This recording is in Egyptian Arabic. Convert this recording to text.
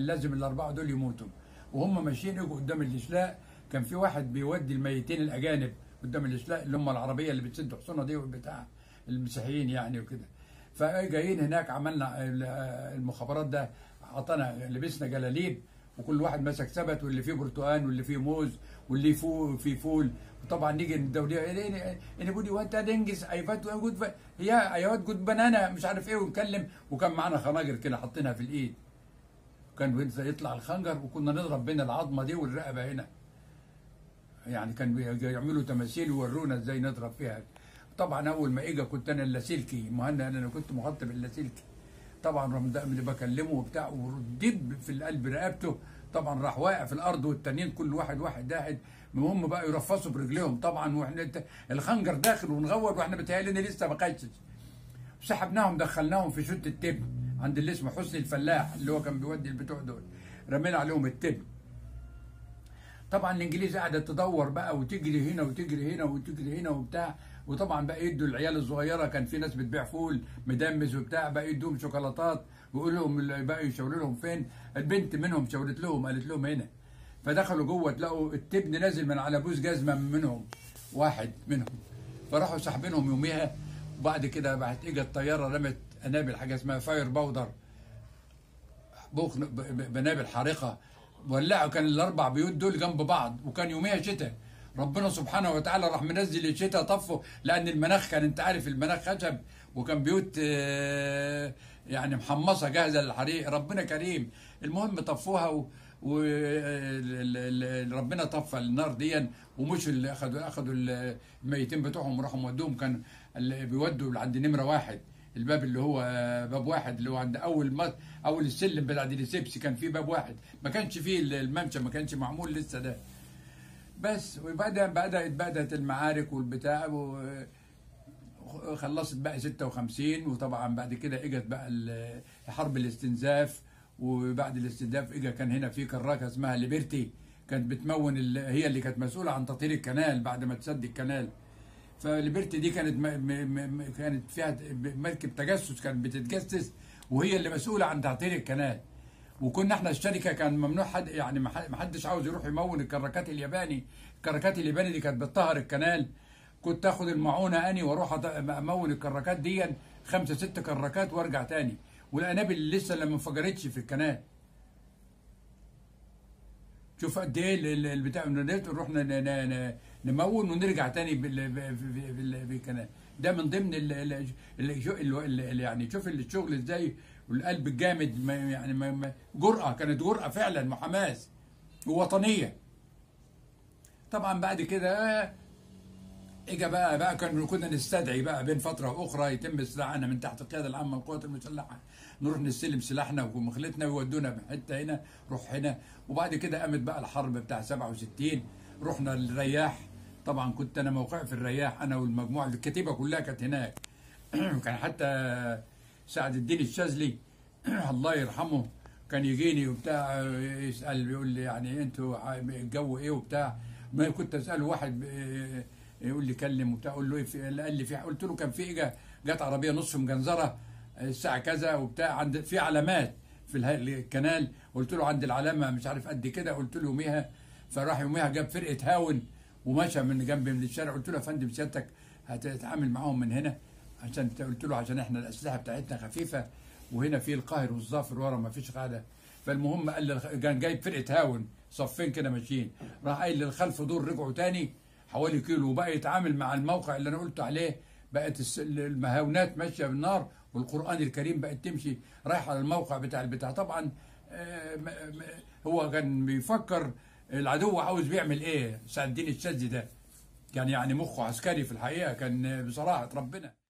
لازم الاربعه دول يموتوا وهم ماشيين يجوا قدام الاشلاء كان في واحد بيودي الميتين الاجانب قدام الاشلاء اللي هم العربيه اللي بتسد حصونها دي والبتاع المسيحيين يعني وكده فجايين هناك عملنا المخابرات ده عطانا لبسنا جلاليب وكل واحد مسك سبت واللي فيه برتقان واللي فيه موز واللي فيه في فول وطبعا نيجي الدوليه انا بودي وانت دنجز ايفات جود هي ايوات جود بنانا مش عارف ايه ونكلم وكان معانا خناجر كده حاطينها في الايد كان يطلع الخنجر وكنا نضرب بين العظمه دي والرقبه هنا يعني كان يعملوا تماثيل ويورونا ازاي نضرب فيها طبعا اول ما اجى كنت انا اللاسلكي مهنا انا كنت مخطب اللاسلكي طبعا رمضان اللي بكلمه وبتاع ودب في القلب رقبته طبعا راح واقع في الارض والتانيين كل واحد واحد قاعد المهم بقى يرفصوا برجليهم طبعا واحنا الخنجر داخل ونغور واحنا بتهيألنا لسه ما قايسش سحبناهم دخلناهم في شوت التبن عند اللي اسمه حسني الفلاح اللي هو كان بيودي البتوع دول رمينا عليهم التبن طبعا الانجليز قاعده تدور بقى وتجري هنا وتجري هنا وتجري هنا وبتاع وطبعا بقى يدوا العيال الصغيره كان في ناس بتبيع فول مدمس وبتاع بقى يدوهم شوكولاتات ويقول لهم بقى يشاوروا لهم فين البنت منهم شاورت لهم قالت لهم هنا فدخلوا جوه تلاقوا التبن نازل من على بوز جزمه منهم واحد منهم فراحوا ساحبينهم يوميها وبعد كده بعد اجى الطياره رمت انابل حاجه اسمها فاير باودر بوخ بنابل حارقه ولعوا كان الاربع بيوت دول جنب بعض وكان يوميها شتاء ربنا سبحانه وتعالى راح منزل الشتاء طفه لان المناخ كان انت عارف المناخ خشب وكان بيوت يعني محمصه جاهزه للحريق ربنا كريم المهم طفوها و وربنا طفى النار دي ومش اللي اخذوا اخذوا الميتين بتوعهم وراحوا مودوهم كان اللي بيودوا عند نمره واحد الباب اللي هو باب واحد اللي هو عند اول ما اول السلم بتاع ديليسيبسي كان فيه باب واحد ما كانش فيه الممشى ما كانش معمول لسه ده بس وبدا بدات بدات المعارك والبتاع وخلصت بقى 56 وطبعا بعد كده اجت بقى حرب الاستنزاف وبعد الاستنزاف اجى كان هنا في كراكه اسمها ليبرتي كانت بتمون هي اللي كانت مسؤوله عن تطهير الكنال بعد ما تسد الكنال فليبرتي دي كانت م م كانت فيها مركب تجسس كانت بتتجسس وهي اللي مسؤوله عن تطهير الكنال وكنا احنا الشركه كان ممنوع حد يعني ما حدش عاوز يروح يمون الكراكات الياباني الكراكات الياباني دي كانت بتطهر الكنال كنت اخد المعونه اني واروح امون الكراكات دي خمسه ست كراكات وارجع تاني والانابل اللي لسه اللي ما انفجرتش في الكنال شوف قد ايه البتاع نروح نمون ونرجع تاني بالكنال ده من ضمن ال ال يعني شوف الشغل ازاي والقلب الجامد يعني جرأة كانت جرأة فعلا وحماس ووطنية طبعا بعد كده اجى بقى بقى كان كنا نستدعي بقى بين فتره واخرى يتم استدعائنا من تحت القياده العامه للقوات المسلحه نروح نستلم سلاحنا ومخلتنا ويودونا من حته هنا روح هنا وبعد كده قامت بقى الحرب بتاع 67 رحنا الرياح طبعا كنت انا موقعي في الرياح انا والمجموعه الكتيبه كلها كانت هناك كان حتى سعد الدين الشاذلي الله يرحمه كان يجيني وبتاع يسال يقول لي يعني انتوا الجو ايه وبتاع ما كنت اساله واحد يقول لي كلم وبتاع اقول له ايه قال لي في قلت له كان في اجا جت عربيه نص مجنزره الساعه كذا وبتاع عند في علامات في الكنال قلت له عند العلامه مش عارف قد كده قلت له يوميها فراح يوميها جاب فرقه هاون ومشى من جنبي من الشارع قلت له يا فندم سيادتك هتتعامل معاهم من هنا عشان قلت له عشان احنا الاسلحه بتاعتنا خفيفه وهنا في القاهر والظافر ورا ما فيش قاعده فالمهم قال لي كان جايب فرقه هاون صفين كده ماشيين راح قايل للخلف دول رجعوا تاني حوالي كيلو وبقى يتعامل مع الموقع اللي انا قلت عليه بقت المهاونات ماشيه بالنار والقران الكريم بقت تمشي رايحه على الموقع بتاع البتاع طبعا هو كان بيفكر العدو عاوز بيعمل ايه سعد الدين الشاذلي ده كان يعني مخه عسكري في الحقيقه كان بصراحه ربنا